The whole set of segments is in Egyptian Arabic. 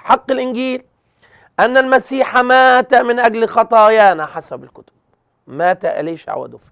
حق الانجيل ان المسيح مات من اجل خطايانا حسب الكتب مات اليشع ودفن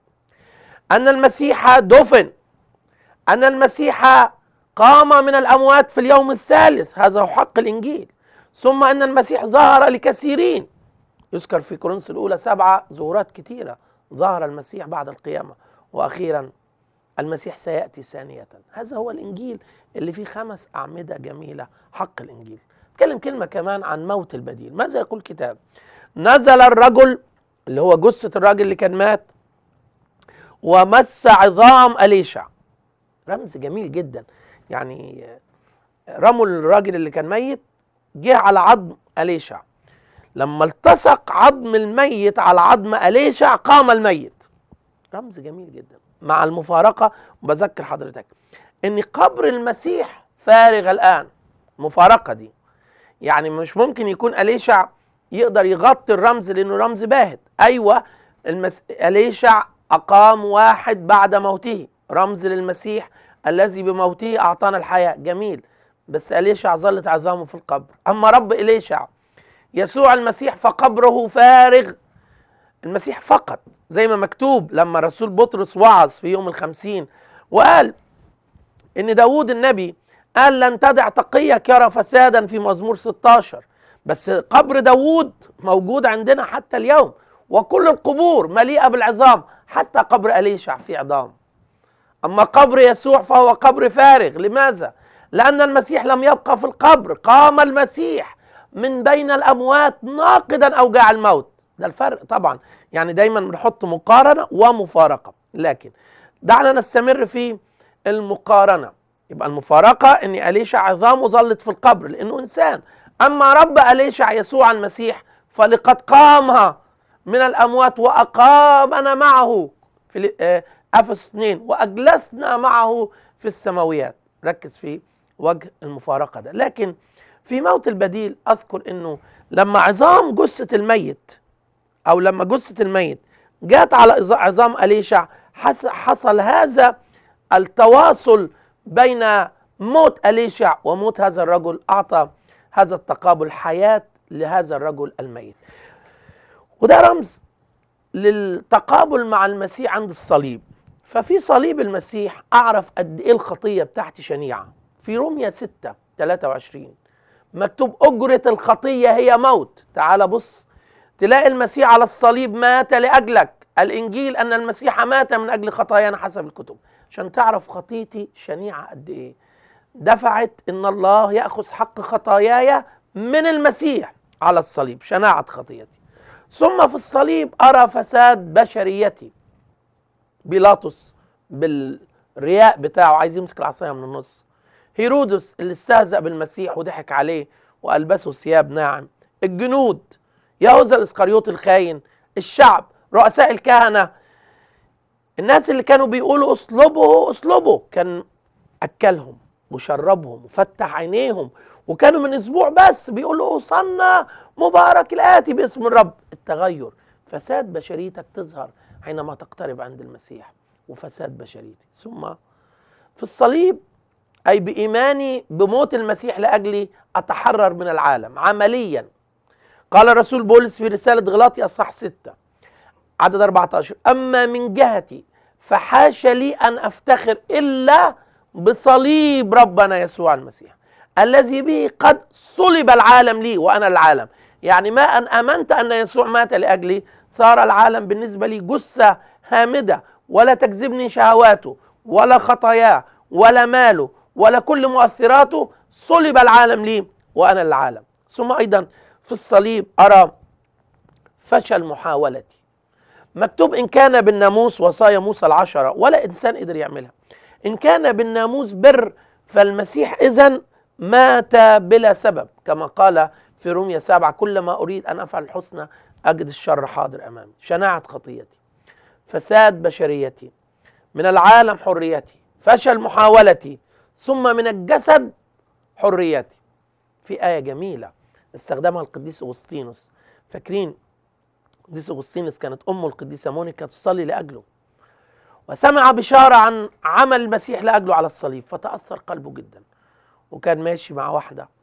ان المسيح دفن ان المسيح قام من الاموات في اليوم الثالث هذا هو حق الانجيل ثم ان المسيح ظهر لكثيرين يذكر في كورنثوس الاولى سبعه ظهورات كثيره ظهر المسيح بعد القيامه واخيرا المسيح سياتي ثانيه هذا هو الانجيل اللي فيه خمس اعمده جميله حق الانجيل اتكلم كلمه كمان عن موت البديل ماذا يقول الكتاب نزل الرجل اللي هو جثه الراجل اللي كان مات ومس عظام اليشع رمز جميل جدا يعني رموا الراجل اللي كان ميت جه على عظم اليشع لما التصق عظم الميت على عظم اليشع قام الميت رمز جميل جدا مع المفارقه بذكر حضرتك ان قبر المسيح فارغ الان المفارقه دي يعني مش ممكن يكون اليشع يقدر يغطي الرمز لانه رمز باهت ايوه المس... اليشع اقام واحد بعد موته رمز للمسيح الذي بموته اعطانا الحياه جميل بس اليشع ظلت عظامه في القبر اما رب اليشع يسوع المسيح فقبره فارغ المسيح فقط زي ما مكتوب لما رسول بطرس وعظ في يوم الخمسين وقال ان داود النبي قال لن تدع تقيك يرى فسادا في مزمور 16 بس قبر داود موجود عندنا حتى اليوم وكل القبور مليئة بالعظام حتى قبر أليشع في عظام أما قبر يسوع فهو قبر فارغ لماذا؟ لأن المسيح لم يبقى في القبر قام المسيح من بين الأموات ناقدا أوجاع الموت ده الفرق طبعا يعني دايما بنحط مقارنة ومفارقة لكن دعنا نستمر في المقارنة يبقى المفارقة ان أليشع عظامه ظلت في القبر لأنه إنسان أما رب أليشع يسوع المسيح فلقد قام من الأموات وأقامنا معه في أفس 2 وأجلسنا معه في السماويات ركز في وجه المفارقة ده لكن في موت البديل أذكر أنه لما عظام جثة الميت أو لما جثة الميت جات على عظام أليشع حصل هذا التواصل بين موت أليشع وموت هذا الرجل أعطى هذا التقابل حياة لهذا الرجل الميت وده رمز للتقابل مع المسيح عند الصليب ففي صليب المسيح أعرف قد إيه الخطية بتاعتي شنيعة في روميا 6 23 مكتوب أجرة الخطية هي موت تعال بص تلاقي المسيح على الصليب مات لأجلك الإنجيل أن المسيح مات من أجل خطايانا حسب الكتب عشان تعرف خطيتي شنيعة قد إيه دفعت ان الله ياخذ حق خطاياي من المسيح على الصليب شناعه خطيتي ثم في الصليب ارى فساد بشريتي بيلاطس بالرياء بتاعه عايز يمسك العصايه من النص هيرودس اللي استهزأ بالمسيح وضحك عليه والبسه ثياب ناعم الجنود يهوذا الاسقريوطي الخاين الشعب رؤساء الكهنه الناس اللي كانوا بيقولوا اصلبه اصلبه كان اكلهم وشربهم وفتح عينيهم وكانوا من اسبوع بس بيقولوا اوصلنا مبارك الاتي باسم الرب التغير فساد بشريتك تظهر حينما تقترب عند المسيح وفساد بشريتي ثم في الصليب اي بايماني بموت المسيح لاجلي اتحرر من العالم عمليا قال الرسول بولس في رساله غلاطي اصح 6 عدد 14 اما من جهتي فحاش لي ان افتخر الا بصليب ربنا يسوع المسيح الذي به قد صلب العالم لي وانا العالم يعني ما ان امنت ان يسوع مات لاجلي صار العالم بالنسبه لي جثه هامده ولا تجذبني شهواته ولا خطاياه ولا ماله ولا كل مؤثراته صلب العالم لي وانا العالم ثم ايضا في الصليب ارى فشل محاولتي مكتوب ان كان بالناموس وصايا موسى العشره ولا انسان قدر يعملها إن كان بالناموس بر فالمسيح إذا مات بلا سبب كما قال في روميا سبعة كلما أريد أن أفعل الحسنى أجد الشر حاضر أمامي شناعة خطيتي فساد بشريتي من العالم حريتي فشل محاولتي ثم من الجسد حريتي في آية جميلة استخدمها القديس أغسطينوس فاكرين القديس أغسطينوس كانت أمه القديسة مونيكا تصلي لأجله وسمع بشارة عن عمل المسيح لأجله على الصليب فتأثر قلبه جدا وكان ماشي مع واحدة